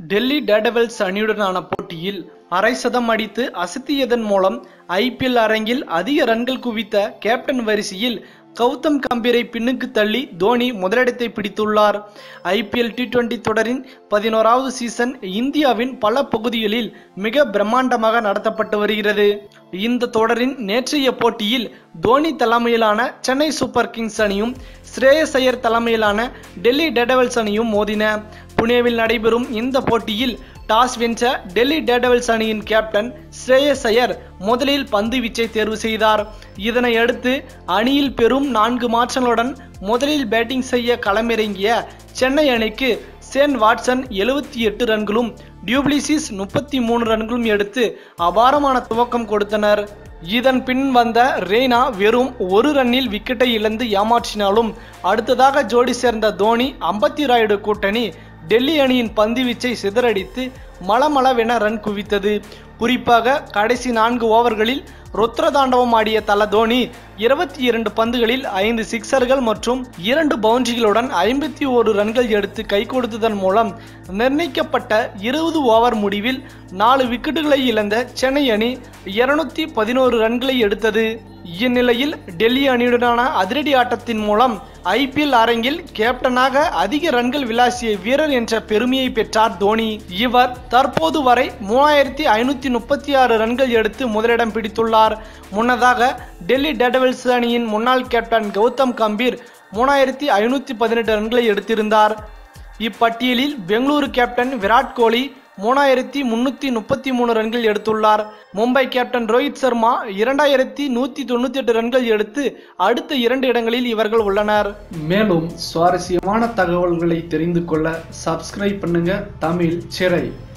Delhi Daredevils அணியுடனான போட்டியில் அரை சதம் அடித்து அசத்தியதன் மூலம் ஐபிஎல் அரங்கில் அதிக ரன்கள் குவித்த கேப்டன் வரிசையில் கௌதம் கம்பீரை பின்னுக்கு தள்ளி தோனி முதலிடத்தை பிடித்துள்ளார் ஐபிஎல் டி டுவெண்டி தொடரின் பதினோராவது சீசன் இந்தியாவின் பல பகுதிகளில் மிக பிரம்மாண்டமாக நடத்தப்பட்டு வருகிறது இந்த தொடரின் நேற்றைய போட்டியில் தோனி தலைமையிலான சென்னை சூப்பர் கிங்ஸ் அணியும் ஸ்ரேயஸ் ஐயர் தலைமையிலான டெல்லி டேர்டெவில்ஸ் அணியும் மோதின புனேவில் நடைபெறும் இந்த போட்டியில் டாஸ் வென்ற டெல்லி டேர்டெவில்ஸ் அணியின் கேப்டன் ஸ்ரேயஸ் ஐயர் முதலில் பந்து வீச்சை தேர்வு செய்தார் இதனை அடுத்து அணியில் பெரும் நான்கு மாற்றங்களுடன் முதலில் பேட்டிங் செய்ய களமிறங்கிய சென்னை அணிக்கு சேன் வாட்சன் எழுபத்தி எட்டு ரன்களும் டியூப்ளிசிஸ் முப்பத்தி மூணு ரன்களும் எடுத்து அபாரமான துவக்கம் கொடுத்தனர் இதன் பின் வந்த ரெய்னா வெறும் ஒரு ரன்னில் விக்கெட்டை இழந்து ஏமாற்றினாலும் அடுத்ததாக ஜோடி சேர்ந்த தோனி அம்பத்தி ராயுடு கூட்டணி டெல்லி அணியின் பந்துவீச்சை சிதறடித்து மளமளவென ரன் குவித்தது குறிப்பாக கடைசி நான்கு ஓவர்களில் ருத்ரதாண்டவம் ஆடிய தல தோனி இருபத்தி இரண்டு பந்துகளில் ஐந்து சிக்சர்கள் மற்றும் இரண்டு பவுண்டரிகளுடன் ஐம்பத்தி ஓரு ரன்கள் எடுத்து கை கொடுத்ததன் மூலம் நிர்ணயிக்கப்பட்ட இருபது ஓவர் முடிவில் நாலு விக்கெட்டுகளை இழந்த சென்னை அணி இருநூத்தி பதினோரு ரன்களை எடுத்தது இந்நிலையில் டெல்லி அணியுடனான அதிரடி ஆட்டத்தின் மூலம் ஐபிஎல் அரங்கில் கேப்டனாக அதிக ரன்கள் விளாசிய வீரர் என்ற பெருமையை பெற்றார் தோனி இவர் தற்போது வரை மூவாயிரத்தி ஐநூத்தி முப்பத்தி ஆறு ரன்கள் எடுத்து முதலிடம் பிடித்துள்ளார் முன்னதாக டெல்லி டேர்டெவில்ஸ் அணியின் முன்னாள் கேப்டன் கௌதம் கம்பீர் மூணாயிரத்தி ஐநூத்தி பதினெட்டு ரன்களை எடுத்திருந்தார் இப்பட்டியலில் பெங்களூரு கேப்டன் விராட் கோலி மூணாயிரத்தி முன்னூத்தி முப்பத்தி மூணு ரன்கள் எடுத்துள்ளார் மும்பை கேப்டன் ரோஹித் சர்மா இரண்டாயிரத்தி நூத்தி தொண்ணூத்தி எட்டு ரன்கள் எடுத்து அடுத்த இரண்டு இடங்களில் இவர்கள் உள்ளனர் மேலும் சுவாரஸ்யமான தகவல்களை தெரிந்து கொள்ள சப்ஸ்கிரைப் பண்ணுங்க தமிழ் சிறை